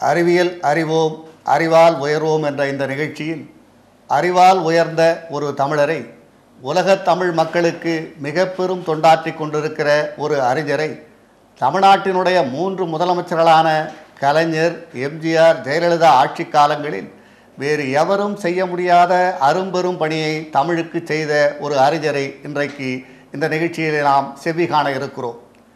அறிவியல் அறிவோம் அறிவால் உயர்வோம் என்ற இந்த நிகழ்ச்சியில் அறிவால் உயர்ந்த ஒரு தமிழரை உலகத் தமிழ் மக்களுக்கு மிக பெரும் தொண்டாற்றி கொண்டிருக்கிற ஒரு அறிஞரை தமிழ்நாட்டினுடைய மூன்று முதலமைச்சர்களான கலைஞர் எம்ஜிஆர் ஜெயலலிதா ஆட்சி காலங்களில் வேறு எவரும் செய்ய முடியாத அரும்பெரும் பணியை தமிழுக்கு செய்த ஒரு அறிஞரை இன்றைக்கு இந்த நிகழ்ச்சியில் நாம் செவி காண இருக்கிறோம்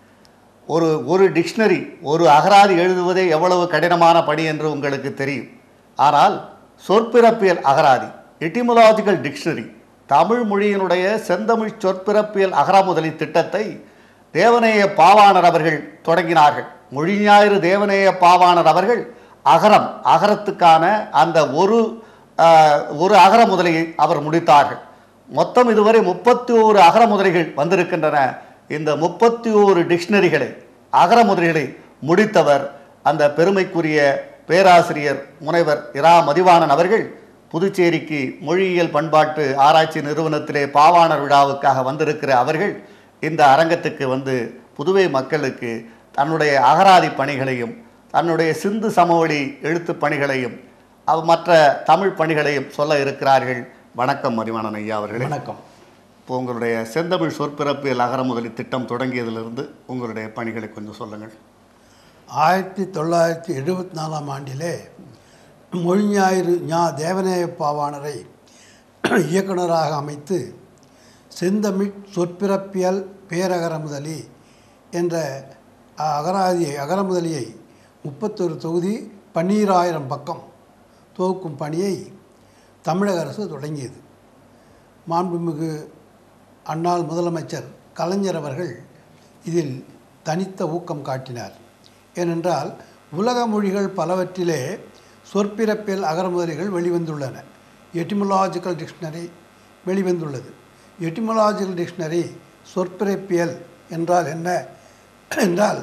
ஒரு ஒரு டிக்ஷனரி ஒரு அகராதி எழுதுவதே எவ்வளவு கடினமான பணி என்று உங்களுக்கு தெரியும் ஆனால் சொற்பிறப்பியல் அகராதி எட்டிமலாஜிக்கல் டிக்ஷனரி தமிழ் மொழியினுடைய செந்தமிழ் சொற்பிறப்பியல் அகராமுதலி திட்டத்தை தேவநேய பாவாணர் அவர்கள் தொடங்கினார்கள் மொழிஞாயிறு தேவநேய பாவாணர் அவர்கள் அகரம் அகரத்துக்கான அந்த ஒரு ஆஹ், ஒரு அகர முதலியை அவர் முடித்தார்கள் மொத்தம் இதுவரை முப்பத்தி ஓரு அகர முதலிகள் வந்திருக்கின்றன இந்த முப்பத்தி ஓரு டிக்ஷனரிகளை அகர முதலிகளை முடித்தவர் அந்த பெருமைக்குரிய பேராசிரியர் முனைவர் இரா மதிவாணன் அவர்கள் புதுச்சேரிக்கு மொழியியல் பண்பாட்டு ஆராய்ச்சி நிறுவனத்திலே பாவாணர் விழாவுக்காக வந்திருக்கிற அவர்கள் இந்த அரங்கத்துக்கு வந்து புதுவை மக்களுக்கு தன்னுடைய அகராதி பணிகளையும் தன்னுடைய சிந்து சமவெளி எழுத்துப் பணிகளையும் அவ் மற்ற தமிழ் பணிகளையும் சொல்ல இருக்கிறார்கள் வணக்கம் மதிவாணன் ஐயா அவர்களே வணக்கம் இப்போ உங்களுடைய செந்தமிழ் சொற்பிறப்பியல் அகரமுதலி திட்டம் தொடங்கியதிலிருந்து உங்களுடைய பணிகளை கொஞ்சம் சொல்லுங்கள் ஆயிரத்தி தொள்ளாயிரத்தி எழுபத்தி நாலாம் ஆண்டிலே மொழிஞாயிறு ஞா தேவநேய பாவாணரை இயக்குனராக அமைத்து செந்தமிழ் சொற்பிறப்பியல் பேரகர முதலி என்ற அகராதியை அகரமுதலியை முப்பத்தொரு தொகுதி பன்னீராயிரம் பக்கம் தொகுக்கும் பணியை தமிழக அரசு தொடங்கியது மாண்புமிகு அன்னாள் முதலமைச்சர் கலைஞர் அவர்கள் இதில் தனித்த ஊக்கம் காட்டினார் ஏனென்றால் உலக மொழிகள் பலவற்றிலே சொற்பிறப்பியல் அகரமுதலிகள் வெளிவந்துள்ளன எட்டிமலாஜிக்கல் டிக்ஷனரி வெளிவந்துள்ளது எட்டிமலாஜிக்கல் டிக்ஷனரி சொற்பிறப்பியல் என்றால் என்ன என்றால்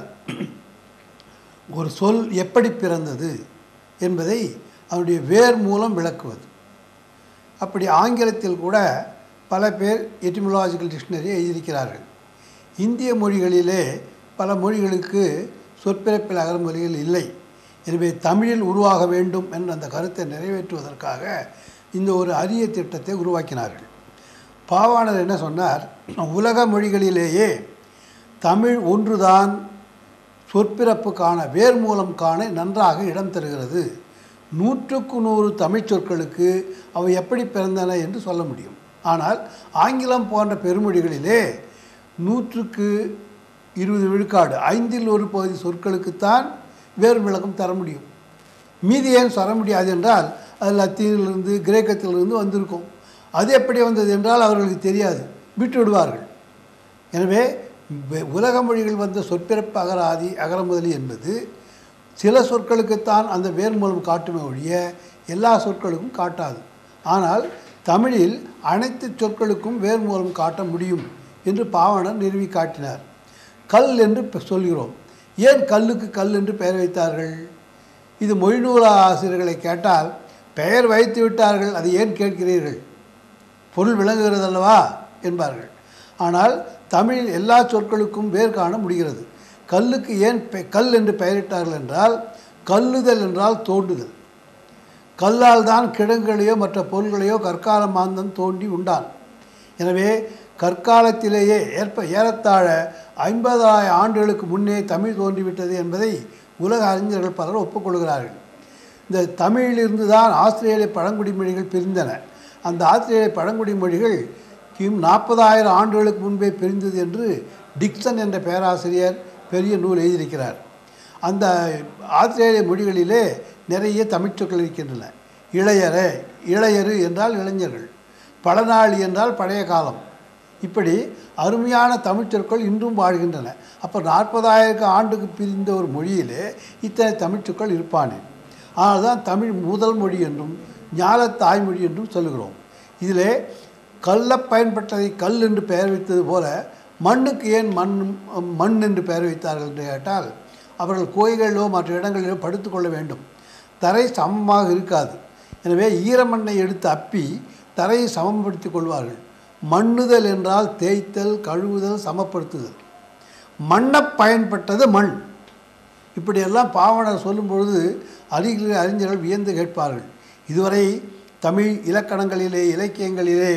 ஒரு சொல் எப்படி பிறந்தது என்பதை அதனுடைய வேர் மூலம் விளக்குவது அப்படி ஆங்கிலத்தில் கூட பல பேர் எட்டிமலாஜிக்கல் டிக்ஷனரி எழுதியிருக்கிறார்கள் இந்திய மொழிகளிலே பல மொழிகளுக்கு சொற்பிறப்பில் அகரமொழிகள் இல்லை எனவே தமிழில் உருவாக வேண்டும் என்ற அந்த கருத்தை நிறைவேற்றுவதற்காக இந்த ஒரு அரிய திட்டத்தை உருவாக்கினார்கள் பாவாணர் என்ன சொன்னார் உலக மொழிகளிலேயே தமிழ் ஒன்றுதான் சொற்பிறப்பு காண வேர் மூலம் காண நன்றாக இடம் தருகிறது நூற்றுக்கு நூறு தமிழ் சொற்களுக்கு அவை எப்படி பிறந்தன என்று சொல்ல முடியும் ஆனால் ஆங்கிலம் போன்ற பெருமொழிகளிலே நூற்றுக்கு இருபது விழுக்காடு ஐந்தில் ஒரு பகுதி சொற்களுக்குத்தான் வேறு விளக்கம் தர முடியும் மீதி ஏன் சொல்ல முடியாது என்றால் அது லத்தீனிலிருந்து கிரேக்கத்திலிருந்து வந்திருக்கும் அது எப்படி வந்தது என்றால் அவர்களுக்கு தெரியாது விட்டு விடுவார்கள் எனவே வெ- உலக மொழிகள் வந்த சொற்பிறப்பு அகராதி அகரமுதலி என்பது சில சொற்களுக்குத்தான் அந்த வேர் மூலம் காட்டுமே ஒழிய எல்லா சொற்களுக்கும் காட்டாது ஆனால் தமிழில் அனைத்து சொற்களுக்கும் வேர் மூலம் காட்ட முடியும் என்று பாவணர் நிறுவி காட்டினார் கல் என்று பெ- சொல்கிறோம் ஏன் கல்லுக்கு கல் என்று பெயர் வைத்தார்கள் இது மொழிநூல் ஆசிரியர்களை கேட்டால் பெயர் வைத்து விட்டார்கள் அதை ஏன் கேட்கிறீர்கள் பொருள் விளங்குகிறது அல்லவா என்பார்கள் ஆனால் தமிழில் எல்லா சொற்களுக்கும் வேர் காண முடிகிறது கல்லுக்கு ஏன் பெ- கல் என்று பெயரிட்டார்கள் என்றால் கல்லுதல் என்றால் தோண்டுதல் கல்லால் தான் கிழங்குகளையோ மற்ற பொருள்களையோ கற்கால மாந்தன் தோண்டி உண்டான் எனவே கற்காலத்திலேயே ஏற்ப ஏறத்தாழ ஐம்பதாயிரம் ஆண்டுகளுக்கு முன்னே தமிழ் தோன்றிவிட்டது என்பதை உலக அறிஞர்கள் பலர் ஒப்புக்கொள்கிறார்கள் இந்த தமிழிலிருந்து தான் ஆஸ்திரேலிய பழங்குடி மொழிகள் பிரிந்தன அந்த ஆஸ்திரேலிய பழங்குடி மொழிகள் கிம் நாற்பதாயிரம் ஆண்டுகளுக்கு முன்பே பிரிந்தது என்று டிக்சன் என்ற பேராசிரியர் பெரிய நூல் எழுதியிருக்கிறார் அந்த ஆஸ்திரேலிய மொழிகளிலே நிறைய தமிழ் சொற்கள் இருக்கின்றன இளையரே இளையரு என்றால் இளைஞர்கள் பழநாளி என்றால் பழைய காலம் இப்படி அருமையான தமிழ் சொற்கள் இன்றும் வாழ்கின்றன அப்போ நாற்பதாயிரம் ஆண்டுக்கு பிரிந்த ஒரு மொழியிலே இத்தனை தமிழ் சொற்கள் இருப்பானே ஆனால் தான் தமிழ் முதல் மொழி என்றும் ஞான தாய்மொழி என்றும் சொல்லுகிறோம் இதிலே கல்ல பயன்பட்டதை கல் என்று பெயர் வைத்தது போல மண்ணுக்கு ஏன் மண் மண் என்று பெயர் வைத்தார்கள் என்று கேட்டால் அவர்கள் கோயில்களிலோ மற்ற இடங்களிலோ படுத்துக்கொள்ள வேண்டும் தரை சமமாக இருக்காது எனவே ஈரமண்ணை எடுத்து அப்பி தரையை சமப்படுத்திக் கொள்வார்கள் மண்ணுதல் என்றால் தேய்த்தல் கழுவுதல் சமப்படுத்துதல் மண்ணை பயன்பட்டது மண் இப்படியெல்லாம் பாவனர் சொல்லும் பொழுது அறிஞர்கள் அறிஞர்கள் வியந்து கேட்பார்கள் இதுவரை தமிழ் இலக்கணங்களிலே இலக்கியங்களிலே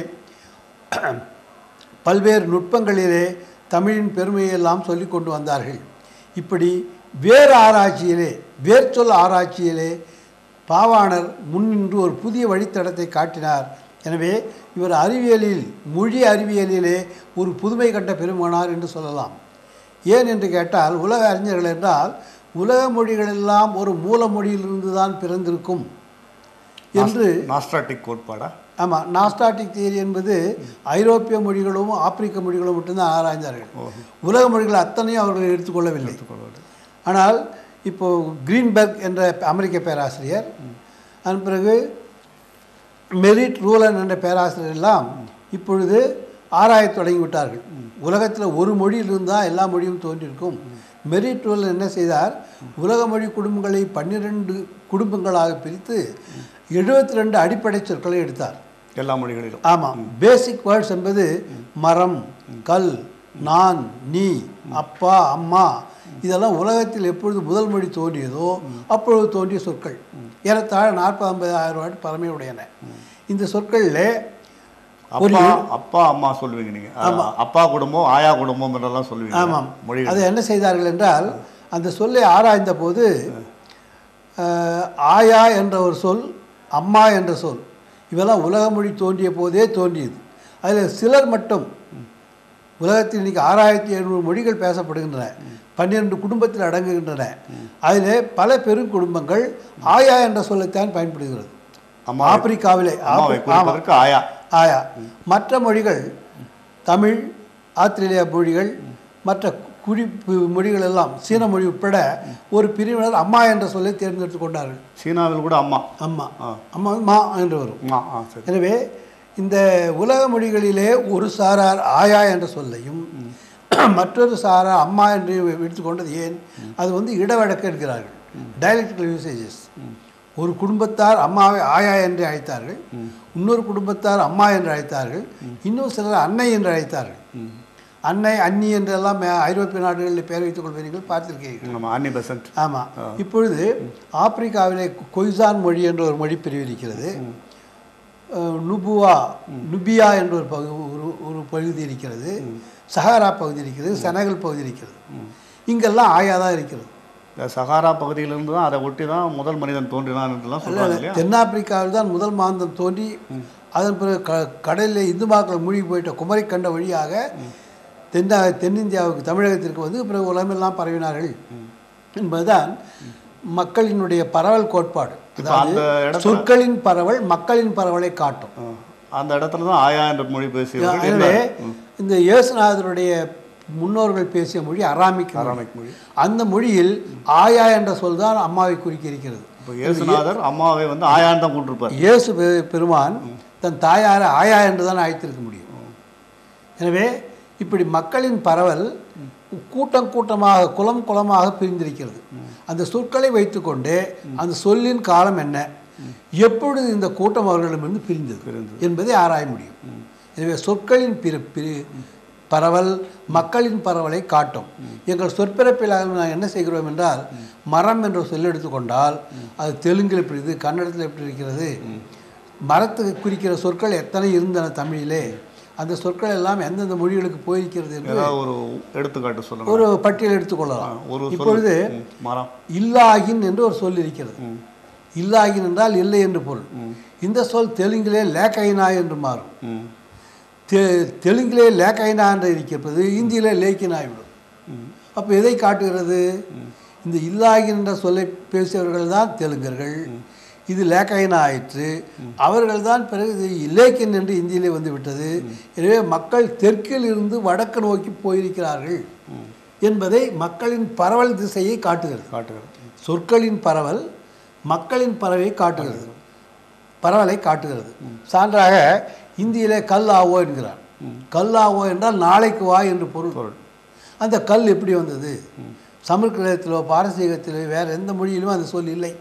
பல்வேறு நுட்பங்களிலே தமிழின் பெருமையெல்லாம் சொல்லிக் கொண்டு வந்தார்கள் இப்படி வேறு ஆராய்ச்சியிலே வேர்ச்சொல் ஆராய்ச்சியிலே பாவாணர் முன்னின்று ஒரு புதிய வழித்தடத்தை காட்டினார் எனவே இவர் அறிவியலில் மொழி அறிவியலிலே ஒரு புதுமை கண்ட பெருமானார் என்று சொல்லலாம் ஏன் என்று கேட்டால் உலக அறிஞர்கள் என்றால் உலக மொழிகள் எல்லாம் ஒரு மூல மொழியிலிருந்து தான் பிறந்திருக்கும் என்று நாஸ்ட்ராட்டிக் கோட்பாடா ஆமாம் நாஸ்டாட்டிக் தியரி என்பது ஐரோப்பிய மொழிகளும் ஆப்பிரிக்க மொழிகளும் மட்டும்தான் ஆராய்ந்தார்கள் உலக மொழிகள் அத்தனையும் அவர்கள் எடுத்துக்கொள்ளவில்லை ஆனால் இப்போ கிரீன்பெர்க் என்ற அமெரிக்க பேராசிரியர் அதன் பிறகு மெரிட் ரூலன் என்ற பேராசிரியர் எல்லாம் இப்பொழுது ஆராயத் தொடங்கிவிட்டார்கள் உலகத்தில் ஒரு மொழியிலிருந்து தான் எல்லா மொழியும் தோன்றியிருக்கும் மெரிட் ரூலன் என்ன செய்தார் உலக மொழி குடும்பங்களை பன்னிரெண்டு குடும்பங்களாக பிரித்து எழுபத்தி ரெண்டு அடிப்படை சொற்களை எடுத்தார் எல்லா மொழிகளிலும் ஆமாம் பேசிக் வேர்ட்ஸ் என்பது மரம் கல் நான் நீ அப்பா அம்மா இதெல்லாம் உலகத்தில் எப்பொழுது முதல் மொழி தோன்றியதோ அப்பொழுது தோன்றிய சொற்கள் ஏறத்தாழ நாற்பது ஐம்பது ஆயிரம் வாட்டி பழமையுடையன இந்த சொற்களில் அப்பா அப்பா அம்மா சொல்லுவீங்க நீங்க அஹ், அப்பா குடும்பம் ஆயா குடும்பம் என்றெல்லாம் சொல்லுவீங்க ஆமாம் மொழிகள் அதை என்ன செய்தார்கள் என்றால் அந்த சொல்லை ஆராய்ந்த போது அஹ், ஆயா என்ற ஒரு சொல் அம்மா என்ற சொல் இவெல்லாம் உலக மொழி தோன்றிய போதே தோன்றியது அதில் சிலர் மட்டும் உலகத்தில் இன்னைக்கு ஆறாயிரத்தி எழுநூறு மொழிகள் பேசப்படுகின்றன பன்னிரண்டு குடும்பத்தில் அடங்குகின்றன அதில் பல பெரும் குடும்பங்கள் ஆயா என்ற சொல்லைத்தான் பயன்படுகிறது அம்மா ஆப்பிரிக்காவிலே அம்மாவை ஆப்பிரி- ஆமா. குறிப்பதற்கு ஆயா ஆயா மற்ற மொழிகள் தமிழ் ஆஸ்திரேலியா மொழிகள் மற்ற குறிப்பு மொழிகள் எல்லாம் சீன மொழி உட்பட ஒரு பிரிவினர் அம்மா என்ற சொல்லை தேர்ந்தெடுத்து கொண்டார்கள் சீனாவில் கூட அம்மா அம்மா ஆ. அம்மா மா என்று வரும் அம்மா ஆ சரி எனவே இந்த உலக மொழிகளிலே ஒரு சாரார் ஆயா என்ற சொல்லையும் மற்றொரு சாரார் அம்மா என்று எடுத்துக்கொண்டது ஏன் அது வந்து இடவழக்கு என்கிறார்கள் டயலெக்டிக்கல் யூசேஜஸ் ஒரு குடும்பத்தார் அம்மாவை ஆயா என்று அழைத்தார்கள் இன்னொரு குடும்பத்தார் அம்மா என்று அழைத்தார்கள் இன்னும் சிலர் அன்னை என்று அழைத்தார்கள் அன்னை அன்னி என்றெல்லாம் மே- ஐரோப்பிய நாடுகளில் பெயர் வைத்துக் கொள்வீர்கள் பார்த்திருக்கிறீர்கள் நம்ம அன்னி பெசன்ட் ஆமாம் இப்பொழுது ஆப்பிரிக்காவிலே கொய்சான் மொழி என்ற ஒரு மொழி பிரிவு இருக்கிறது அஹ், நுபுவா நுபியா என்ற ஒரு பகு ஒரு ஒரு பகுதி இருக்கிறது சஹாரா பகுதி இருக்கிறது செனகல் பகுதி இருக்கிறது இங்கெல்லாம் ஆயா தான் இருக்கிறது இந்த சகாரா பகுதியிலிருந்து தான் அதை ஒட்டி தான் முதல் மனிதன் தோன்றினான் என்றெல்லாம் சொல்றாங்க இல்லையா தென்னாப்பிரிக்காவில் தான் முதல் மாந்தம் தோன்றி அதன் பிறகு க கடலில் இந்து மக்கள் மூழ்கி போயிட்ட குமரிக்கண்ட வழியாக தென்னா தென்னிந்தியாவுக்கு தமிழகத்திற்கு வந்து பிறகு உலகமெல்லாம் பரவினார்கள் என்பதுதான் மக்களினுடைய பரவல் கோட்பாடு இப்ப அந்த அதாவது இடத்துல- சொற்களின் பரவல் மக்களின் பரவலை காட்டும் ஆ. அந்த இடத்துல தான் ஆயா என்ற மொழி பேசியவர்கள் எனவே இந்த இந்த இயேசுநாதருடைய முன்னோர்கள் பேசிய மொழி அராமிக் மொழி. அராமிக் மொழி அந்த மொழியில் ஆயா என்ற சொல் தான் அம்மாவை குறிக்க இருக்கிறது இப்போ இயேசுநாதர் அம்மாவை வந்து ஆயான்னு தான் கொண்டிருப்பார் இயேசு பெ- பெருமான் தன் தாயாரை ஆயா என்று தான் அழைத்திருக்க முடியும் எனவே இப்படி மக்களின் பரவல் கூட்டம் கூட்டமாக குலம் குலமாக பிரிந்திருக்கிறது அந்த சொற்களை வைத்துக்கொண்டு அந்த சொல்லின் காலம் என்ன எப்பொழுது இந்த கூட்டம் அவர்களிடமிருந்து பிரிந்தது என்பதை ஆராய முடியும் எனவே சொற்களின் பிற பிரி பரவல் மக்களின் பரவலை காட்டும் எங்கள் சொற்பிறப்பில் நாங்கள் என்ன செய்கிறோம் என்றால் மரம் என்ற சொல் எடுத்துக்கொண்டால் அது தெலுங்கில் எப்படி இருக்குது கன்னடத்தில் எப்படி இருக்கிறது மரத்துக்கு குறிக்கிற சொற்கள் எத்தனை இருந்தன தமிழிலே அந்த சொற்கள் எல்லாம் எந்தெந்த மொழிகளுக்கு போயிருக்கிறது என்று ஏதாவது ஒரு எடுத்துக்காட்டு சொல்லுங்க ஒரு பட்டியல் எடுத்துக்கொள்ளலாம் ஒரு சொல். இப்பொழுது ம், மரம் இல்லாகின் என்று ஒரு சொல் இருக்கிறது இல்லாகின் என்றால் இல்லை என்று பொருள் இந்த சொல் தெலுங்கிலே லேக்கைனா என்று மாறும் ம், தெ தெலுங்கிலே லேக்கைனா என்று இருக்கிறது இந்தியிலே லேக்கின் ஆகிவிடும் ம், அப்போ எதை காட்டுகிறது இந்த இல்லாகின் என்ற சொல்லை பேசியவர்கள் தான் தெலுங்கர்கள் இது லேக்கைனா ஆயிற்று அவர்கள் தான் பிறகு இது இலேக்கின் என்று இந்தியிலே வந்து விட்டது எனவே மக்கள் தெற்கில் இருந்து வடக்கு நோக்கி போயிருக்கிறார்கள் என்பதை மக்களின் பரவல் திசையை காட்டுகிறது காட்டுகிறது சொற்களின் பரவல் மக்களின் பரவை காட்டுகிறது பரவலை காட்டுகிறது சான்றாக இந்தியிலே கல் ஆவோ என்கிறார் கல் ஆவோ என்றால் நாளைக்கு வா என்று பொருள் பொருள் அந்த கல் எப்படி வந்தது சமஸ்கிருதத்திலோ பாரசீகத்திலோ வேறு எந்த மொழியிலும் அந்த சொல் இல்லை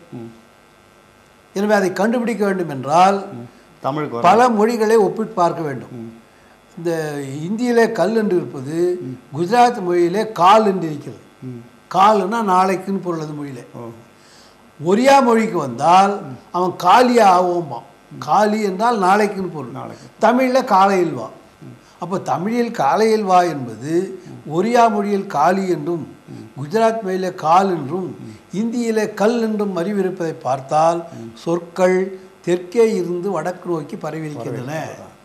எனவே அதை கண்டுபிடிக்க வேண்டும் என்றால் தமிழுக்கு வர பல மொழிகளை ஒப்பிட்டு பார்க்க வேண்டும் இந்த இந்தியிலே கல் என்று இருப்பது குஜராத் மொழியிலே கால் என்று இருக்கிறது காலுன்னா நாளைக்குன்னு பொருள் அது மொழியில் ஓ ஒரியா மொழிக்கு வந்தால் அவன் காலியா ஆவோம்பான் காலி என்றால் நாளைக்குன்னு பொருள் நாளைக்கு தமிழில் காலையில் வா அப்போ தமிழில் காலையில் வா என்பது ஒரியா மொழியில் காலி என்றும் குஜராத் மொழியில் கால் என்றும் இந்தியிலே கல் என்றும் அறிவிருப்பதை பார்த்தால் சொற்கள் தெற்கே இருந்து வடக்கு நோக்கி பரவியிருக்கின்றன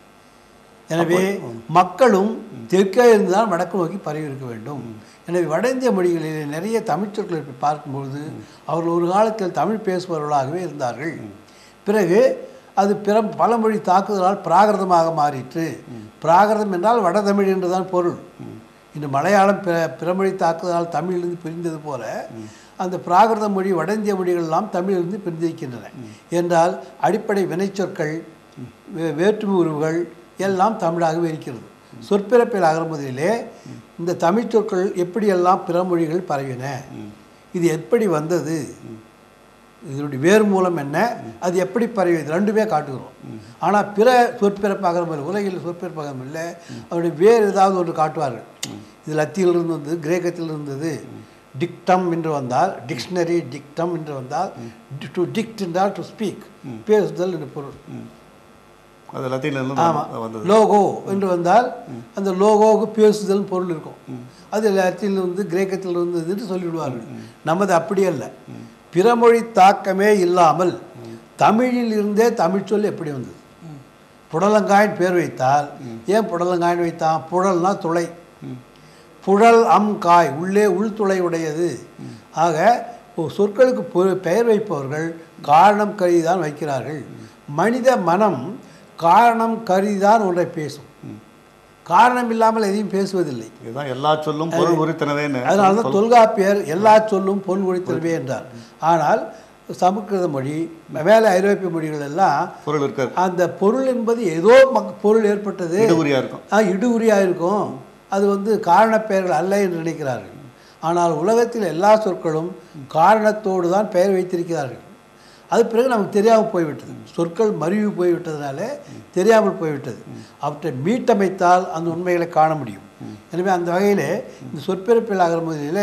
எனவே மக்களும் தெற்கே இருந்து தான் வடக்கு நோக்கி பரவி இருக்க வேண்டும் எனவே வட இந்திய மொழிகளிலே நிறைய தமிழ் சொற்களை இப்படி பார்க்கும்பொழுது அவர்கள் ஒரு காலத்தில் தமிழ் பேசுபவர்களாகவே இருந்தார்கள் பிறகு அது பிற பலமொழி தாக்குதலால் பிராகிருதமாக மாறிற்று பிராகிருதம் என்றால் வட தமிழ் என்றுதான் பொருள் இன்று மலையாளம் பிற பிறமொழி தாக்குதலால் தமிழிலிருந்து பிரிந்தது போல அந்த பிராகிருத மொழி வட இந்திய மொழிகள் எல்லாம் தமிழிலிருந்து பிரிந்திருக்கின்றன என்றால் அடிப்படை வினைச்சொற்கள் வே- வேற்றுமை உருவுகள் எல்லாம் தமிழாகவே இருக்கிறது சொற்பிறப்பில் அகரமுதலிலே இந்த தமிழ் சொற்கள் எப்படியெல்லாம் பிற மொழிகள் பரவின இது எப்படி வந்தது இதனுடைய வேறு மூலம் என்ன அது எப்படி பரவியது ரெண்டுமே காட்டுகிறோம் ஆனால் பிற சொற்பிறப்பாக உலகில் சொற்பிறப்பாக இல்லை அவருடைய வேறு ஏதாவது ஒன்று காட்டுவார்கள் இது லத்தியிலிருந்து வந்தது கிரேக்கத்தில் இருந்தது டிக்டம் என்று வந்தால் டிக்ஷனரி டிக்டம் என்று வந்தால் டு டிக்ட் என்றால் டு ஸ்பீக் பேசுதல் என்று பொருள் அது லத்தீன்லேருந்து ஆமாம் வந்தது லோகோ என்று வந்தால் அந்த லோகோவுக்கு பேசுதல் பொருள் இருக்கும் அது லத்தீனில் வந்து கிரேக்கத்தில் இருந்தது என்று சொல்லிவிடுவார்கள் நமது அப்படி அல்ல பிறமொழி தாக்கமே இல்லாமல் தமிழில் இருந்தே தமிழ் சொல் எப்படி வந்தது புடலங்காயின் பேர் வைத்தால் ஏன் புடலங்காயின் வைத்தான் புழல்னா துளை புழல் அம் காய் உள்ளே உள்துளை உடையது ஆக ஒரு சொற்களுக்கு பொ- பெயர் வைப்பவர்கள் காரணம் கருதி தான் வைக்கிறார்கள் மனித மனம் காரணம் கருதி தான் ஒன்றை பேசும் காரணம் இல்லாமல் எதையும் பேசுவதில்லை இதுதான் எல்லா சொல்லும் பொருள் உரித்தனவேன்னு அதனால தான் தொல்காப்பியர் எல்லா சொல்லும் பொன் ஒழித்தல்வே என்றார் ஆனால் சமஸ்கிருத மொழி மேலே ஐரோப்பிய மொழிகள் எல்லாம் பொருள் இருக்காது அந்த பொருள் என்பது ஏதோ மக் பொருள் ஏற்பட்டது இடுகுறியா இருக்கும் ஆ இடுகுறியாக இருக்கும் அது வந்து காரணப் பெயர்கள் அல்ல என்று நினைக்கிறார்கள் ஆனால் உலகத்தில் எல்லா சொற்களும் காரணத்தோடு தான் பெயர் வைத்திருக்கிறார்கள் அது பிறகு நமக்கு தெரியாமல் போய்விட்டது சொற்கள் மருவி போய்விட்டதுனால தெரியாமல் போய்விட்டது அவற்றை மீட்டமைத்தால் அந்த உண்மைகளை காண முடியும் எனவே அந்த வகையிலே இந்த சொற்பிறப்பில் ஆகிற முதலிலே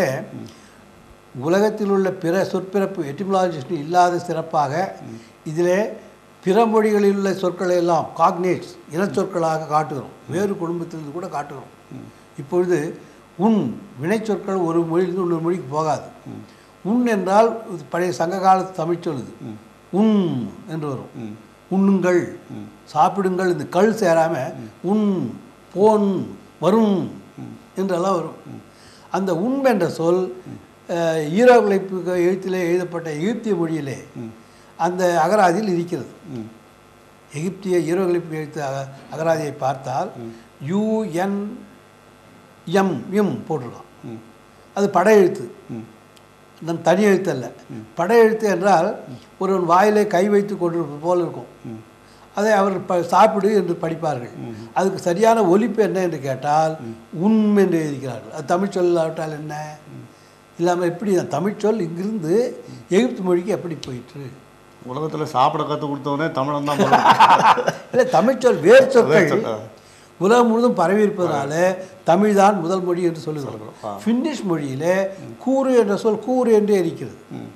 உலகத்தில் உள்ள பிற சொற்பிறப்பு எட்டிமலாஜிஸ்ட் இல்லாத சிறப்பாக இதிலே பிற மொழிகளில் உள்ள சொற்களை எல்லாம் காக்னேட்ஸ் இனச்சொற்களாக காட்டுகிறோம் வேறு குடும்பத்திலிருந்து கூட காட்டுகிறோம் இப்பொழுது உன் வினைச்சொற்கள் ஒரு மொழியிலிருந்து இன்னொரு மொழிக்கு போகாது உன் என்றால் இது பழைய சங்க காலத்து தமிழ் சொல்லுது உன் என்று வரும் உண்ணுங்கள் சாப்பிடுங்கள் இந்த கள் சேராம உன் போன் வரும் என்றெல்லாம் வரும் அந்த உண் என்ற சொல் அஹ், ஈரோகிளைப்பு எழுத்திலே எழுதப்பட்ட எகிப்திய மொழியிலே அந்த அகராதியில் இருக்கிறது ம். எகிப்திய ஈரோகிளிப்பு எழுத்து அக அகராதியை பார்த்தால் யுஎன் எம் எம் போட்டிருக்கான் ம். அது படை எழுத்து ம். நம் தனி எழுத்து அல்ல படை எழுத்து என்றால் ஒருவன் வாயிலே கை வைத்து கொண்டிருப்பது போல் இருக்கும் ம். அதை அவர் ப சாப்பிடு என்று படிப்பார்கள் அதுக்கு சரியான ஒலிப்பு என்ன என்று கேட்டால் உண் என்று எழுதிக்கிறார்கள் அது தமிழ் சொல்லாவிட்டால் என்ன இல்லாமல் எப்படி தமிழ் சொல் இங்கிருந்து எகிப்து மொழிக்கு எப்படி போயிற்று உலகத்துல சாப்பிட கத்து கொடுத்தவனே தமிழன் தான் இல்லை தமிழ்ச்சொல் வேறு சொற்கள் சொற்கள், ஆ. உலகம் முழுதும் பரவி இருப்பதனால தமிழ் தான் முதல் மொழி என்று சொல்லுகிறோம் ஆ. ஃபின்னிஷ் மொழியிலே கூறு என்ற சொல் கூறு என்றே இருக்கிறது ம்.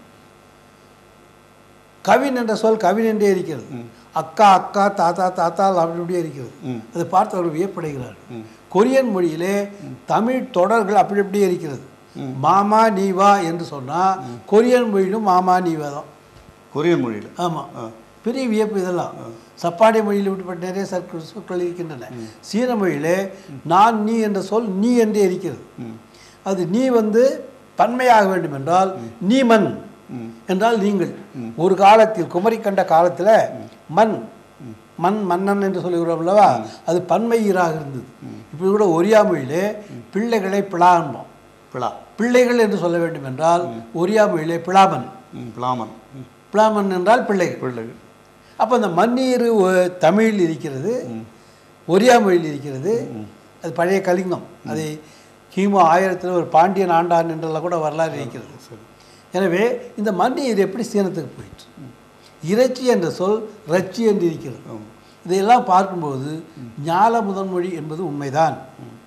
கவின் என்ற சொல் கவின் என்றே இருக்கிறது அக்கா அக்கா தாத்தா தாத்தா அப்படியே இருக்கிறது ம். அதை பார்த்து அவர்கள் வியப்படைகிறார்கள் கொரியன் மொழியிலே தமிழ் தொடர்கள் அப்படி அப்படியே இருக்கிறது மாமா நீ வா என்று சொன்னால் கொரியன் மொழியிலும் மாமா நீ வா தான் கொரியன் மொழியில ஆமாம் பெரிய வியப்பு இதெல்லாம் சப்பாடி மொழியில் விட்டுப்பட்ட நிறைய சொற்கள் சொற்கள் இருக்கின்றன சீன மொழியிலே நான் நீ என்ற சொல் நீ என்றே இருக்கிறது அது நீ வந்து பன்மையாக வேண்டும் என்றால் நீமன் என்றால் நீங்கள் ஒரு காலத்தில் குமரி கண்ட காலத்தில் மண் மண் மன்னன் என்று சொல்லுகிறோம் அல்லவா அது பன்மையீராக இருந்தது இப்படி கூட ஒரியா மொழியிலே பிள்ளைகளை பிளா என்போம் பிளா பிள்ளைகள் என்று சொல்ல வேண்டும் என்றால் ஒரியா மொழியிலே பிளாமன் ம், பிளாமன் ம். பிளாமன் என்றால் பிள்ளைகள் பிள்ளைகள் அப்போ அந்த மண்ணீர் ஒ- தமிழில் இருக்கிறது ஒரியா மொழியில் இருக்கிறது அது பழைய கலிங்கம் அதை கிமு ஆயிரத்தில் ஒரு பாண்டியன் ஆண்டான் என்றெல்லாம் கூட வரலாறு இருக்கிறது சரி எனவே இந்த மண்ணீர் எப்படி சீனத்துக்கு போயிற்று இறைச்சி என்ற சொல் ரச்சி என்று இருக்கிறது ஆம். இதையெல்லாம் பார்க்கும்போது ஞால முதன்மொழி என்பது உண்மைதான்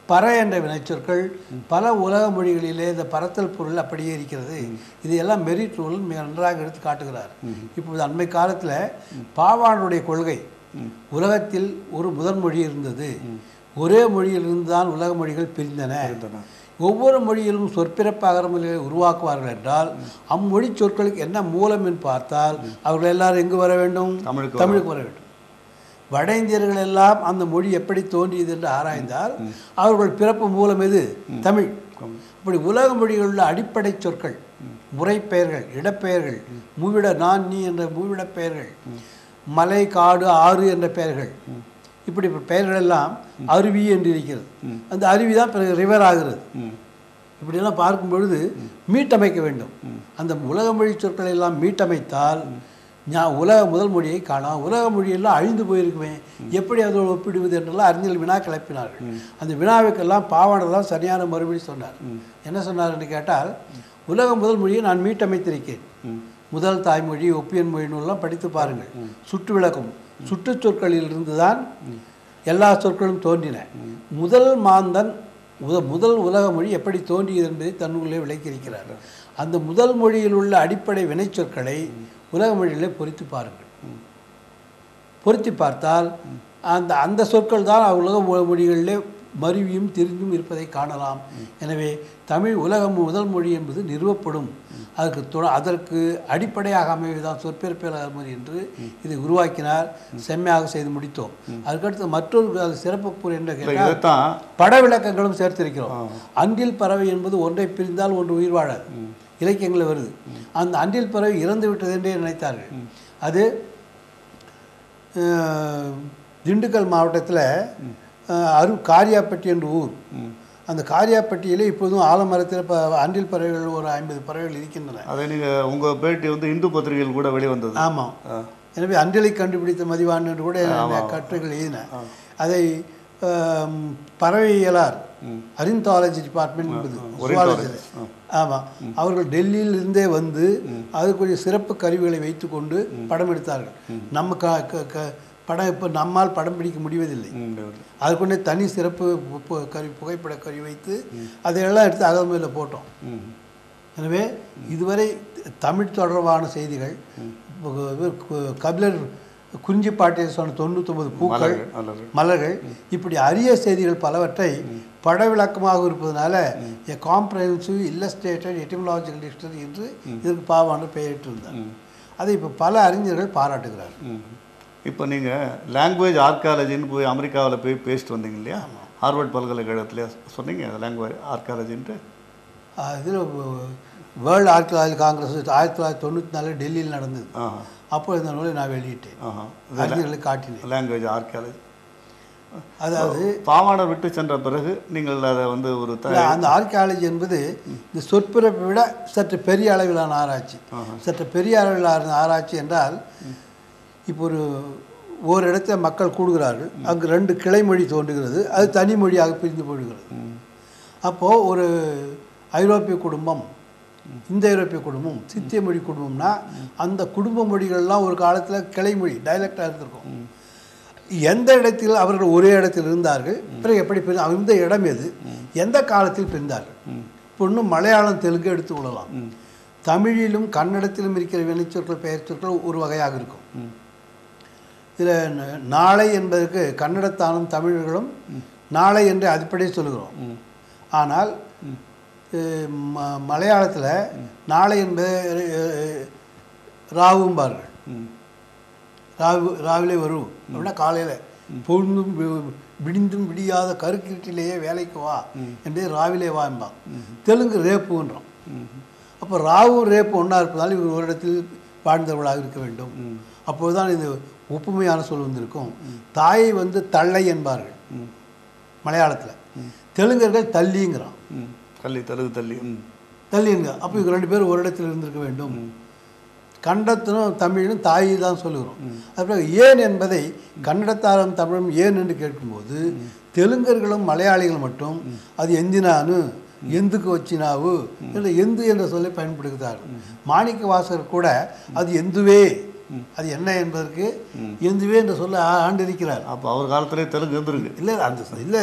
பற என்ற வினைச்சொற்கள் பல உலக மொழிகளிலே இந்த பறத்தல் பொருள் அப்படியே இருக்கிறது இதையெல்லாம் மெரிட் ரூல் மிக நன்றாக எடுத்து காட்டுகிறார் இப்பொழுது அண்மை காலத்தில் பாவாணருடைய கொள்கை உலகத்தில் ஒரு முதல் மொழி இருந்தது ஒரே மொழியிலிருந்து தான் உலக மொழிகள் பிரிந்தன ஒவ்வொரு மொழியிலும் சொற்பிறப்பு அகரமொழிகளை உருவாக்குவார்கள் என்றால் அம்மொழி சொற்களுக்கு என்ன மூலம் என்று பார்த்தால் அவர்கள் எல்லாரும் எங்கு வர வேண்டும் தமிழுக்கு தமிழுக்கு வர வேண்டும் வட இந்தியர்கள் எல்லாம் அந்த மொழி எப்படி தோன்றியது என்று ஆராய்ந்தால் அவர்கள் பிறப்பு மூலம் எது தமிழ் இப்படி உலக மொழிகளில் உள்ள அடிப்படை சொற்கள் முறைப்பெயர்கள் இடப்பெயர்கள் மூவிட நான் நீ என்ற மூவிடப் பெயர்கள் மலை காடு ஆறு என்ற பெயர்கள் இப்படி பெயர்கள் எல்லாம் அருவி என்று இருக்கிறது அந்த அருவி தான் பிறகு ரிவர் ஆகிறது இப்படியெல்லாம் பார்க்கும் பொழுது மீட்டமைக்க வேண்டும் அந்த உலக மொழி சொற்களை எல்லாம் மீட்டமைத்தால் ஞா- உலக முதல் மொழியை காணலாம் உலக மொழியெல்லாம் அழிந்து போயிருக்குமே எப்படி அதோடு ஒப்பிடுவது என்றெல்லாம் அறிஞர்கள் வினா கிளப்பினார்கள் அந்த வினாவுக்கெல்லாம் பாவாணர் தான் சரியான மறுபடி சொன்னார் என்ன சொன்னார் என்று கேட்டால் உலக முதல் மொழியை நான் மீட்டமைத்திருக்கேன் முதல் தாய்மொழி ஒப்பியன் மொழி நூல்லாம் படித்து பாருங்கள் சுற்று விளக்கம் சுற்றுச் சொற்களில் இருந்துதான் எல்லா சொற்களும் தோன்றின முதல் மாந்தன் முத முதல் உலக மொழி எப்படி தோன்றியது என்பதை தன்னுள்ளே விளக்கியிருக்கிறார் அந்த முதல் மொழியில் உள்ள அடிப்படை வினைச்சொற்களை உலக மொழியிலே பொறித்து பாருங்கள் பொருத்தி பார்த்தால் அந்த அந்த சொற்கள் தான் உலக மொ- மொழிகளிலே மருவியும் தெரிந்தும் இருப்பதை காணலாம் எனவே தமிழ் உலக மொ- முதல் மொழி என்பது நிறுவப்படும் அதற்கு துணை அதற்கு அடிப்படையாக அமைவதுதான் சொற்பிறப்பியல் மொழி என்று இதை உருவாக்கினார் செம்மையாக செய்து முடித்தோம் அதுக்கடுத்து மற்றொரு அது சிறப்பு கூறு என்ன இல்லை கேட்டால் இதைத்தான் பட விளக்கங்களும் சேர்த்திருக்கிறோம் அன்றில் பறவை என்பது ஒன்றை பிரிந்தால் ஒன்று உயிர் வாழாது இலக்கியங்களில் வருது அந்த அன்றில் பறவை இறந்து விட்டது என்றே நினைத்தார்கள் அது அஹ், திண்டுக்கல் மாவட்டத்தில் அரு காரியாப்பட்டி என்ற ஊர் அந்த காரியாப்பட்டியில் இப்போதும் ஆலமரத்தில் இப்போ அன்றில் பறவைகள் ஒரு ஐம்பது பறவைகள் இருக்கின்றன அதை நீங்கள் உங்கள் பேட்டி வந்து இந்து பத்திரிகையில் கூட வெளிவந்தது ஆமாம் எனவே அஞ்சலை கண்டுபிடித்த மதிவான் என்று கூட நான் கட்டுரைகள் எழுதினேன் அதை ஆம், பறவையியலார் அரிந்தாலஜி டிபார்ட்மெண்ட் என்பது சுவாலஜியில் ஆமாம் அவர்கள் டெல்லியில் இருந்தே வந்து அதுக்குரிய சிறப்பு கருவிகளை வைத்துக்கொண்டு படம் எடுத்தார்கள் நம்ம க க- க- படம் இப்போ நம்மால் படம் பிடிக்க முடிவதில்லை அதுக்குன்னே தனி சிறப்பு பு- பு- கருவி புகைப்பட கருவி வைத்து அதையெல்லாம் எடுத்து அகமையில் போட்டோம் எனவே இதுவரை தமிழ் தொடர்பான செய்திகள் பு- இவர் கு- கபிலர் குறிஞ்சி பாட்டில் சொன்ன தொண்ணூத்தொன்பது பூக்கள் மலர்கள், மலர்கள். மலர்கள் இப்படி அரிய செய்திகள் பலவற்றை பட விளக்கமாக இருப்பதனால a comprehensive illustrated etymological dictionary என்று இதற்கு பாவான பெயரிட்டிருந்தார் அதை இப்போ பல அறிஞர்கள் பாராட்டுகிறார்கள் இப்போ நீங்கள் லாங்குவேஜ் ஆர்காலஜின்னு போய் அமெரிக்காவில் போய் பேசிட்டு வந்தீங்க இல்லையா ஹார்வர்ட் பல்கலைக்கழகத்துல சொன்னீங்க லாங்குவேஜ் ஆர்காலஜின்ட்டு இதில் வேர்ல்டு ஆர்கியாலஜி காங்கிரஸ் ஆயிரத்தி தொள்ளாயிரத்தி தொண்ணூற்றி நாலு டெல்லியில் நடந்தது ஆஹா அப்போ இந்த நூலை நான் வெளியிட்டேன் ஆஹா அறிஞர்களுக்கு காட்டினேன் லாங்குவேஜ் ஆர்காலஜி அதாவது பாவாணர் விட்டு சென்ற பிறகு நீங்கள் அதை வந்து ஒரு த இல்ல, அந்த ஆர்கியாலஜி என்பது இந்த சொற்பிறப்பை விட சற்று பெரிய அளவிலான ஆராய்ச்சி சற்று பெரிய அளவிலான ஆராய்ச்சி என்றால் இப்போ ஒரு ஒரு இடத்துல மக்கள் கூடுகிறார்கள் அங்கு ரெண்டு கிளைமொழி தோன்றுகிறது அது தனி மொழியாக பிரிந்து போடுகிறது அப்போது ஒரு ஐரோப்பிய குடும்பம் இந்த ஐரோப்பிய குடும்பம் சித்திய மொழி குடும்பம்னா அந்த குடும்ப மொழிகள்லாம் ஒரு காலத்தில் கிளைமொழி டைலக்டாக இருந்திருக்கும் எந்த இடத்தில் அவர்கள் ஒரே இடத்தில் இருந்தார்கள் பிறகு எப்படி பிரி அந்த இடம் எது எந்த காலத்தில் பிரிந்தார்கள் இப்போ இன்னும் மலையாளம் தெலுங்கு எடுத்துக்கொள்ளலாம் தமிழிலும் கன்னடத்திலும் இருக்கிற வினைச்சொற்கள் பெயர் சொற்கள் ஒரு வகையாக இருக்கும் இதில் நாளை என்பதற்கு கன்னடத்தானும் தமிழர்களும் நாளை என்று அதுபடியே சொல்லுகிறோம் ஆனால் அஹ், ம மலையாளத்தில் நாளை என்பது அஹ், ராவும்பார்கள் ராவு ராவிலே வரும் அப்படின்னா காலையில் பொழுதும் வி- விடிந்தும் விடியாத கருக்கீட்டிலேயே வேலைக்கு வா என்று ராவிலே வாம்பான் தெலுங்கு ரேப்புன்றோம் அப்போ ராவும் ரேப்பு ஒன்றா இருப்பதால் இவர் ஒரு இடத்தில் வாழ்ந்தவர்களாக இருக்க வேண்டும் அப்போதுதான் இது ஒப்புமையான சொல் வந்திருக்கும் தாயை வந்து தள்ளை என்பார்கள் மலையாளத்தில் தெலுங்கர்கள் தள்ளிங்கிறான் ம் தள்ளி தழுகு தள்ளி ம் தள்ளிங்க அப்போ இவங்க ரெண்டு பேரும் ஒரு இடத்துல இருந்திருக்க வேண்டும் கன்னடத்திலும் தமிழும் தாயை தான் சொல்லுகிறோம் அப்புறம் ஏன் என்பதை கன்னடத்தாரும் தமிழும் ஏன் என்று கேட்கும்போது தெலுங்கர்களும் மலையாளிகள் மட்டும் அது எந்தினானு எந்துக்கு வச்சினாவு என்ற எந்து என்ற சொல்லை பயன்படுத்துகிறார்கள் மாணிக்க வாசகர் கூட அது எந்துவே அது என்ன என்பதற்கு எந்துவே என்ற சொல்ல ஆ- ஆண்டிருக்கிறார் அப்போ அவர் காலத்திலே தெலுங்கு இருந்திருக்கு இல்லை அந்த இல்லை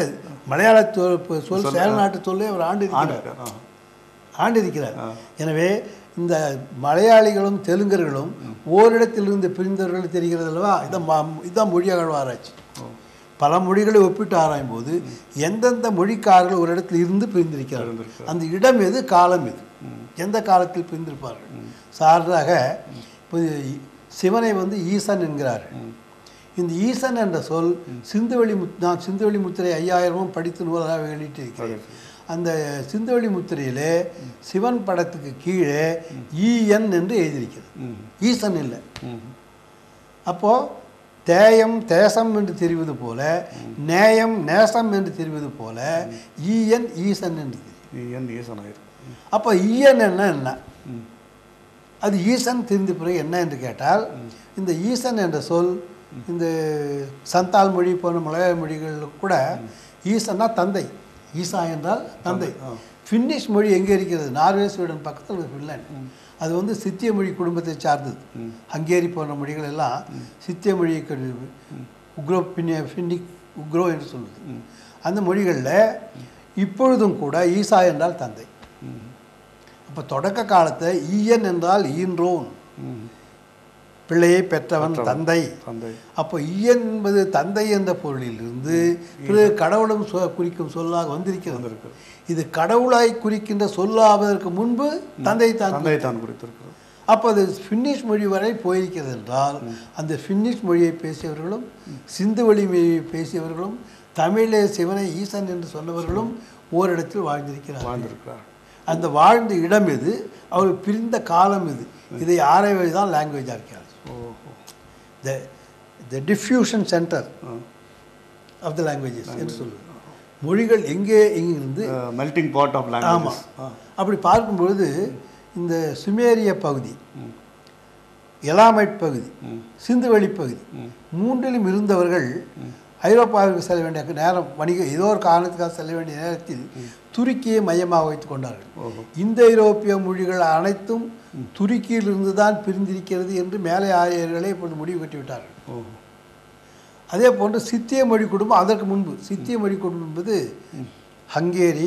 மலையாள சொல் இப்ப சொல் செயல்நாட்டு சொல்லே அவர் ஆண்டு ஆண்டு இருக்கிறார் இருக்கார். ஆ. ஆண்டு இருக்கிறார் எனவே இந்த மலையாளிகளும் தெலுங்கர்களும் ஓரிடத்திலிருந்து பிரிந்தவர்கள் தெரிகிறது அல்லவா இதான் மா- இதுதான் மொழி அகழ்வாராய்ச்சி பல மொழிகளை ஒப்பிட்டு ஆராயும் போது எந்தெந்த மொழிக்காரர்கள் ஒரு இடத்துல இருந்து பிரிந்திருக்கிறார்கள் இருந்திருக்கிறார். அந்த இடம் எது காலம் எது எந்த காலத்தில் பிரிந்திருப்பார்கள் சார்பாக இப்போ சிவனை வந்து ஈசன் என்கிறார்கள் இந்த ஈசன் என்ற சொல் சிந்துவெளி முத் நான் சிந்துவெளி முத்திரை ஐயாயிரமும் படித்து நூலாக வெளியிட்டிருக்கிறேன் அந்த சிந்துவெளி முத்திரையிலே சிவன் படத்துக்கு கீழே ஈஎன் என்று எழுதியிருக்கிறது ம். ஈசன் இல்லை ம். அப்போது தேயம் தேசம் என்று தெரிவது போல நேயம் நேசம் என்று தெரிவது போல ஈயன் ஈசன் என்று தெரியும் நீ என் ஈசனாயிரு அப்போ ஈயன் என்ன என்ன ம். அது ஈசன் தெரிந்த பிறகு என்ன என்று கேட்டால் இந்த ஈசன் என்ற சொல் இந்த சந்தால் மொழி போன்ற மலையாள மொழிகளில் கூட ஈசன்னா தந்தை ஈசா என்றால் தந்தை ஃபின்னிஷ் மொழி எங்கே இருக்கிறது நார்வே ஸ்வீடன் பக்கத்தில் ஒரு ஃபின்லாண்ட் அது வந்து சித்திய மொழி குடும்பத்தை சார்ந்தது ஹங்கேரி போன்ற மொழிகள் எல்லாம் சித்திய மொழியை கரு- உக்ரோ பின்னிய ஃபின்னிக் உக்ரோ என்று சொல்லுது அந்த மொழிகளில் இப்பொழுதும் கூட ஈசா என்றால் தந்தை அப்போ தொடக்க காலத்தை ஈயன் என்றால் ஈன்றோன் ம். பிள்ளையை பெற்றவன் தந்தை தந்தை அப்போ ஈயன் என்பது தந்தை என்ற பொருளிலிருந்து பிறகு கடவுளும் சொ- குறிக்கும் சொல்லாக வந்திருக்கிறது வந்திருக்கிறது. இது கடவுளாய் குறிக்கின்ற சொல்லாவதற்கு முன்பு தந்தை தான் தந்தை தான் குறித்திருக்கிறது அப்போ அது ஃபின்னிஷ் மொழி வரை போயிருக்கிறது என்றால் அந்த ஃபின்னிஷ் மொழியை பேசியவர்களும் சிந்து வழி மொழியை பேசியவர்களும் தமிழே சிவனை ஈசன் என்று சொன்னவர்களும் ஓரிடத்தில் வாழ்ந்திருக்கிறார்கள் வாழ்ந்திருக்கிறார் அந்த வாழ்ந்த இடம் எது அவர் பிரிந்த காலம் எது இதை ஆராய்வது தான் லாங்குவேஜ் ஆர்கியாலஜி ஓஹோ the the diffusion centre ah. Of the languages என்று சொல்லுது மொழிகள் எங்கே எங்கிருந்து மெல்டிங் பாட் ஆஃப் ஆமாம் லாங்குவேஜ் அப்படி பார்க்கும்பொழுது இந்த சுமேரிய பகுதி எலாமைட் பகுதி சிந்துவெளி பகுதி மூன்றிலும் இருந்தவர்கள் ஐரோப்பாவிற்கு செல்ல வேண்டிய நேரம் வணிக ஏதோ ஒரு காரணத்துக்காக செல்ல வேண்டிய நேரத்தில் துருக்கியை மையமாக வைத்துக் கொண்டார்கள் இந்த ஐரோப்பிய மொழிகள் அனைத்தும் துருக்கியிலிருந்து தான் பிரிந்திருக்கிறது என்று மேலை ஆரியர்களே இப்பொழுது முடிவு கட்டிவிட்டார்கள் ஓஹோ அதே போன்று சித்திய மொழி குடும்பம் அதற்கு முன்பு சித்திய மொழி குடும்பம் என்பது ஹங்கேரி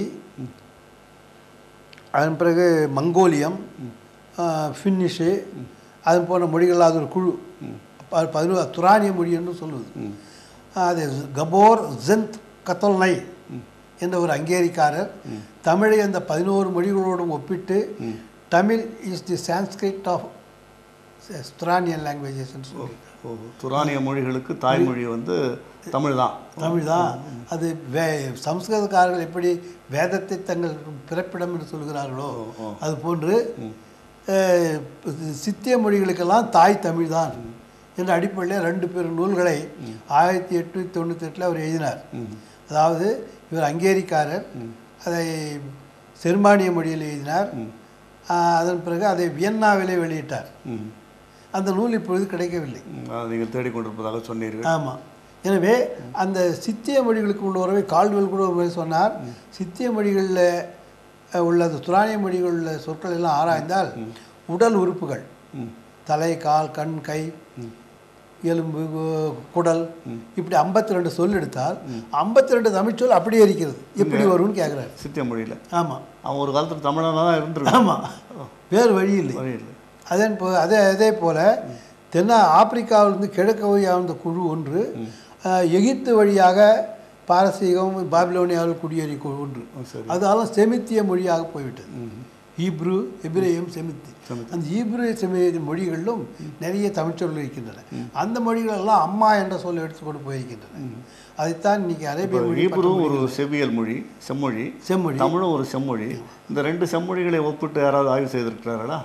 அதன் பிறகு மங்கோலியம் ஆஹ், ஃபின்னிஷு அது போன்ற மொழிகள் அது ஒரு குழு ப- பதினோரு துரானிய மொழி என்று சொல்லுவது அது கபோர் ஜெந்த் கத்தோல்னை என்ற ஒரு ஹங்கேரிக்காரர் தமிழை அந்த பதினோரு மொழிகளோடும் ஒப்பிட்டு Tamil is the Sanskrit of Turanian languages என்று சொல்லுவார் ஓஹோ துரானிய மொழிகளுக்கு தாய்மொழி வந்து தமிழ் தான் தமிழ் தான் அது வே சம்ஸ்கிருதக்காரர்கள் எப்படி வேதத்தை தங்கள் பிறப்பிடம் என்று சொல்கிறார்களோ அது போன்று அஹ், இது சித்திய மொழிகளுக்கெல்லாம் தாய் தமிழ் தான் என்ற அடிப்படையில் ரெண்டு பெரும் நூல்களை ஆயிரத்தி எட்நூற்றி தொண்ணூற்றி எட்டில் அவர் எழுதினார் அதாவது இவர் ஹங்கேரிக்காரர் அதை செருமானிய மொழியில் எழுதினார் அஹ், அதன் பிறகு அதை வியன்னாவிலே வெளியிட்டார் ம். அந்த நூல் இப்பொழுது கிடைக்கவில்லை ம், அதை நீங்கள் தேடிக்கொண்டிருப்பதாக சொன்னீர்கள் ஆமாம் எனவே அந்த சித்திய மொழிகளுக்கு உள்ள உறவை கால்டுவெல் கூட ஒரு முறை சொன்னார் சித்திய மொழிகளில் அஹ், உள்ள அந்த துரானிய மொழிகளில் உள்ள சொற்கள் எல்லாம் ஆராய்ந்தால் உடல் உறுப்புகள் ம். தலை கால் கண் கை எலும்பு கு- குடல் இப்படி 52 ரெண்டு சொல் எடுத்தால் 52 ரெண்டு தமிழ்ச்சொல் அப்படியே இருக்கிறது எப்படி வரும்னு கேட்குறாரு சித்திய மொழியில் ஆமாம் அவன் ஒரு காலத்தில் தமிழனாக தான் இருந்திருக்கான் ஆமாம் வேறு வழி இல்லை வழி இல்லை அதே போ அதே அதே போல் தென்னா ஆப்பிரிக்காவிலிருந்து கிழக்கு வழியாக வந்த குழு ஒன்று அஹ், எகிப்து வழியாக பாரசீகம் பாபிலோனியாவில் குடியேறி குழு ஒன்று சரி அதனால செமித்திய மொழியாக போய்விட்டது ஈப்ரு எபிரேயம் செமித்தி அந்த ஈப்ரு செமித்திய மொழிகளிலும் நிறைய தமிழ்ச்சொல் இருக்கின்றன அந்த மொழிகளெல்லாம் அம்மா என்ற சொல்லை எடுத்துக்கொண்டு போயிருக்கின்றன அதைத்தான் இன்னைக்கு அரேபிய மொழி ஈபுரும் ஒரு செவ்வியல் மொழி செம்மொழி செம்மொழி தமிழும் ஒரு செம்மொழி இந்த ரெண்டு செம்மொழிகளை ஒப்பிட்டு யாராவது ஆய்வு செய்திருக்கிறார்களா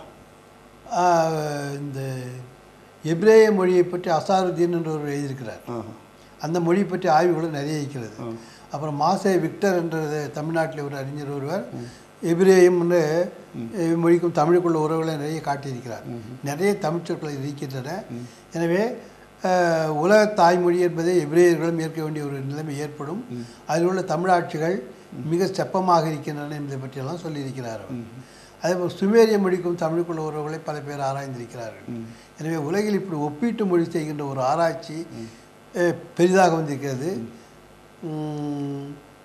ஆஹ், இந்த எபிரேய மொழியை பற்றி அசாருதீன் என்றவர் எழுதியிருக்கிறார் ஆஹா. அந்த மொழி பற்றி ஆய்வுகளும் நிறைய இருக்கிறது அப்புறம் மாசே விக்டர் என்ற தமிழ்நாட்டில் ஒரு அறிஞர் ஒருவர் எபிரேயம் என்று அஹ், மொழிக்கும் தமிழுக்குள்ள உறவுகளை நிறைய காட்டியிருக்கிறார் நிறைய தமிழ் சொற்கள் இருக்கின்றன எனவே அஹ், உலக தாய்மொழி என்பதை எபிரேயர்களும் ஏற்க வேண்டிய ஒரு நிலைமை ஏற்படும் அதில் உள்ள தமிழாட்சிகள் மிக செப்பமாக இருக்கின்றன என்பதை பற்றியெல்லாம் சொல்லியிருக்கிறார் அவர் அதேபோல் சுமேரிய மொழிக்கும் தமிழுக்குள்ள உறவுகளை பல பேர் ஆராய்ந்திருக்கிறார்கள் எனவே உலகில் இப்படி ஒப்பீட்டு மொழி செய்கின்ற ஒரு ஆராய்ச்சி அஹ், பெரிதாக வந்திருக்கிறது உம்,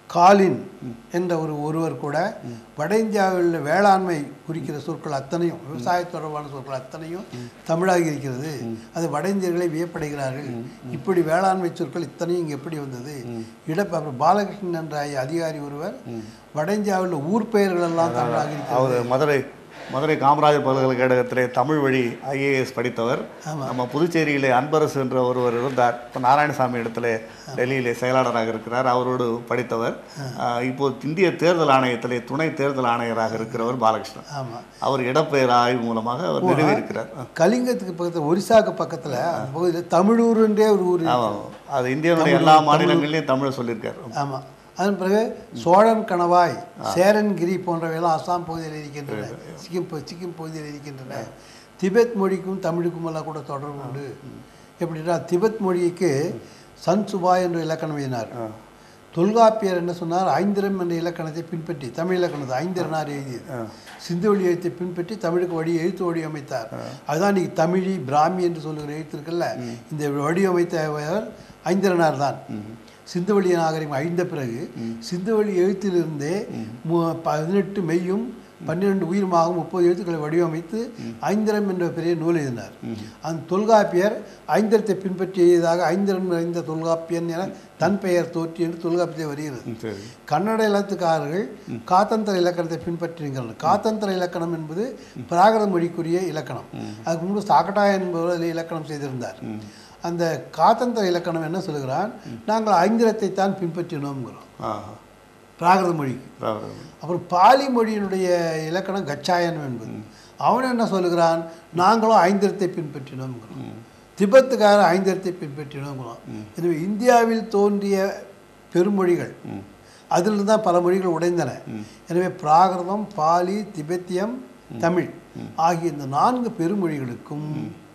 காலின் என்ற ஒரு ஒருவர் கூட வட இந்தியாவில் உள்ள வேளாண்மை குறிக்கிற சொற்கள் அத்தனையும் விவசாய தொடர்பான சொற்கள் அத்தனையும் தமிழாகி இருக்கிறது அது வட இந்தியர்களை வியப்படைகிறார்கள் இப்படி வேளாண்மை சொற்கள் இத்தனையும் இங்கே எப்படி வந்தது இடப்ப அப்புறம் பாலகிருஷ்ணன் என்ற அதிகாரி ஒருவர் வட இந்தியாவில் உள்ள ஊர் பெயர்கள் எல்லாம் தமிழாகி இருக்கிறது அவர் மதுரை மதுரை காமராஜர் பல்கலைக்கழகத்திலே தமிழ் வழி ஐஏஎஸ் படித்தவர் நம்ம புதுச்சேரியிலே அன்பரசு என்ற ஒருவர் இருந்தார் இப்போ நாராயணசாமி இடத்துல டெல்லியிலே செயலாளராக இருக்கிறார் அவரோடு படித்தவர் ஆஹ் இப்போ இந்திய தேர்தல் ஆணையத்திலே துணை தேர்தல் ஆணையராக இருக்கிறவர் பாலகிருஷ்ணன் ஆமாம் அவர் இடப்பெயர் ஆய்வு மூலமாக அவர் நிறுவியிருக்கிறார் கலிங்கத்துக்கு பக்கத்தில் ஒரிசாக்கு பக்கத்தில் அந்த பகுதியில் தமிழூருன்றே ஒரு ஊர் இருக்கு. ஆமாம் அது இந்தியாவுடைய எல்லா மாநிலங்கள்லையும் தமிழை சொல்லியிருக்கார் ஆமாம் அதன் பிறகு சோழன் கணவாய் சேரன்கிரி போன்றவையெல்லாம் அஸ்ஸாம் பகுதியில் இருக்கின்றன சிக்கிம் ப- சிக்கிம் பகுதியில் இருக்கின்றன திபெத் மொழிக்கும் தமிழுக்கும் எல்லாம் கூட தொடர்பு உண்டு எப்படின்னா திபெத் மொழிக்கு சன் சுபாய் என்ற இலக்கணம் எழுதினார் தொல்காப்பியர் என்ன சொன்னார் ஐந்திரம் என்ற இலக்கணத்தை பின்பற்றி தமிழ் இலக்கணத்தை ஐந்திரனார் எழுதியது சிந்து வழி எழுத்தை பின்பற்றி தமிழுக்கு வழி எழுத்து வடிவமைத்தார் அதுதான் இன்னைக்கு தமிழி பிராமி என்று சொல்லுகிற எழுத்து இருக்குல்ல இந்த வடிவமைத்தவர் ஐந்திரனார் தான் சிந்துவெளி நாகரிகம் அழிந்த பிறகு சிந்துவெளி எழுத்திலிருந்தே மு- பதினெட்டு மெய்யும் பன்னிரண்டு உயிருமாக முப்பது எழுத்துக்களை வடிவமைத்து ஐந்திரம் என்ற பெரிய நூல் எழுதினார் அந்த தொல்காப்பியர் ஐந்திரத்தை பின்பற்றி எழுதியதாக ஐந்திரம் நிறைந்த தொல்காப்பியன் என தன் பெயர் தோற்றி என்று தொல்காப்பியத்தை வருகிறது சரி கன்னட இலத்துக்காரர்கள் காத்தந்திர இலக்கணத்தை பின்பற்றுகிறார்கள் காத்தந்திர இலக்கணம் என்பது பிராகிருத மொழிக்குரிய இலக்கணம் அதுக்கு முன்பு சாக்கட்டா என்பவர் அதில் இலக்கணம் செய்திருந்தார் அந்த காத்தந்திர இலக்கணம் என்ன சொல்லுகிறான் நாங்கள் ஐந்திரத்தை தான் பின்பற்றினோம்ங்கிறோம் ஆ பிராகிருத மொழிக்கு அதாவது அப்புறம் பாலி மொழியினுடைய இலக்கணம் கச்சாயனம் என்பது அவன் என்ன சொல்லுகிறான் நாங்களும் ஐந்திரத்தை பின்பற்றினோம்ங்கிறோம் திபெத்துக்காரர் ஐந்திரத்தை பின்பற்றினோங்கிறோம் எனவே இந்தியாவில் தோன்றிய பெருமொழிகள் அதிலிருந்து தான் பல மொழிகள் உடைந்தன எனவே பிராகிருதம் பாலி திபெத்தியம் தமிழ் ஆகிய இந்த நான்கு பெருமொழிகளுக்கும்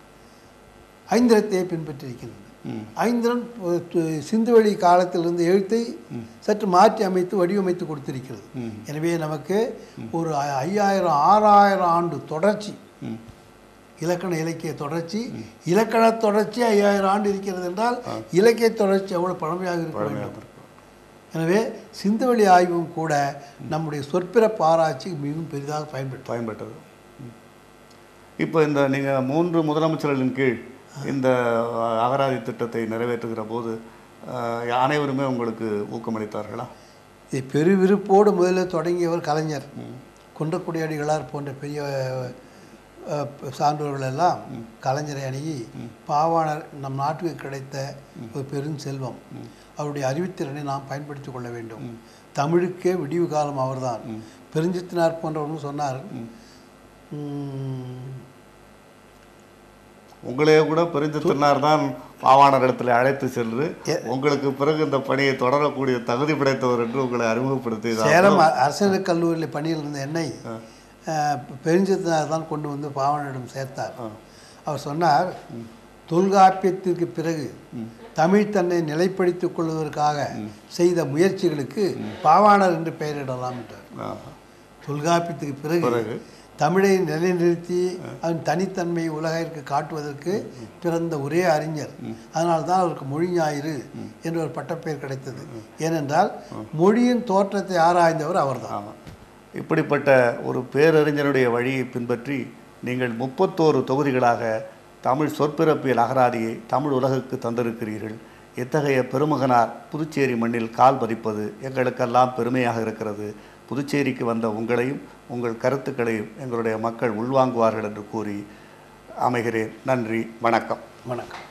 ஐந்திரத்தை பின்பற்றியிருக்கின்றன ஐந்திரன் அஹ், து- சிந்துவெளி காலத்திலிருந்து எழுத்தை சற்று மாற்றி அமைத்து வடிவமைத்து கொடுத்திருக்கிறது எனவே நமக்கு ஒரு ஐ- ஐயாயிரம் ஆறாயிரம் ஆண்டு தொடர்ச்சி இலக்கண இலக்கிய தொடர்ச்சி இலக்கண தொடர்ச்சி ஐயாயிரம் ஆண்டு இருக்கிறது என்றால் இலக்கிய தொடர்ச்சி எவ்வளவு பழமையாக இருக்க வேண்டும் எனவே சிந்துவெளி ஆய்வும் கூட நம்முடைய சொற்பிறப்பு ஆராய்ச்சிக்கு மிகவும் பெரிதாக பயன்பட்டு பயன்பட்டது இப்போ இந்த நீங்கள் மூன்று முதலமைச்சர்களின் கீழ் இந்த அகராதி திட்டத்தை நிறைவேற்றுகிற போது அஹ், அனைவருமே உங்களுக்கு ஊக்கமளித்தார்களா இதை பெருவிருப்போடு முதலில் தொடங்கியவர் கலைஞர் குன்றக்குடி அடிகளார் போன்ற பெரிய அஹ், சான்றோர்கள் எல்லாம் கலைஞரை அணுகி பாவாணர் நம் நாட்டுக்கு கிடைத்த ஒரு பெருஞ்செல்வம் அவருடைய அறிவுத்திறனை நாம் பயன்படுத்திக் கொள்ள வேண்டும் தமிழுக்கே விடிவு காலம் அவர்தான் பெருஞ்சித்தினார் போன்றவரும் சொன்னார் உம், உங்களையே கூட பெருஞ்சித்திரனார் தான் பாவாணர் இடத்துல அழைத்து சென்று உங்களுக்கு பிறகு இந்த பணியை தொடரக்கூடிய தகுதி படைத்தவர் என்று உங்களை அறிமுகப்படுத்தியதாக சேலம் அ- அரசியல் கல்லூரியில் பணியில் இருந்த என்னை அஹ், பெருஞ்சித்தினார் தான் கொண்டு வந்து பாவனிடம் சேர்த்தார் அவர் சொன்னார் தொல்காப்பியத்திற்கு பிறகு தமிழ் தன்னை நிலைப்படுத்திக் கொள்வதற்காக செய்த முயற்சிகளுக்கு பாவாணர் என்று பெயரிடலாம் என்றார் ஆ. தொல்காப்பியத்துக்கு பிறகு பிறகு தமிழை நிலைநிறுத்தி அதன் தனித்தன்மையை உலகிற்கு காட்டுவதற்கு பிறந்த ஒரே அறிஞர் அதனால தான் அவருக்கு மொழி ஞாயிறு என்ற ஒரு பட்டப்பெயர் கிடைத்தது ஏனென்றால் மொழியின் தோற்றத்தை ஆராய்ந்தவர் அவர்தான் ஆமாம் இப்படிப்பட்ட ஒரு பேரறிஞருடைய வழியை பின்பற்றி நீங்கள் முப்பத்தோரு தொகுதிகளாக தமிழ் சொற்பிறப்பியல் அகராதியை தமிழ் உலகுக்கு தந்திருக்கிறீர்கள் இத்தகைய பெருமகனார் புதுச்சேரி மண்ணில் கால் பதிப்பது எங்களுக்கெல்லாம் பெருமையாக இருக்கிறது புதுச்சேரிக்கு வந்த உங்களையும் உங்கள் கருத்துக்களையும் எங்களுடைய மக்கள் உள்வாங்குவார்கள் என்று கூறி அமைகிறேன் நன்றி வணக்கம் வணக்கம்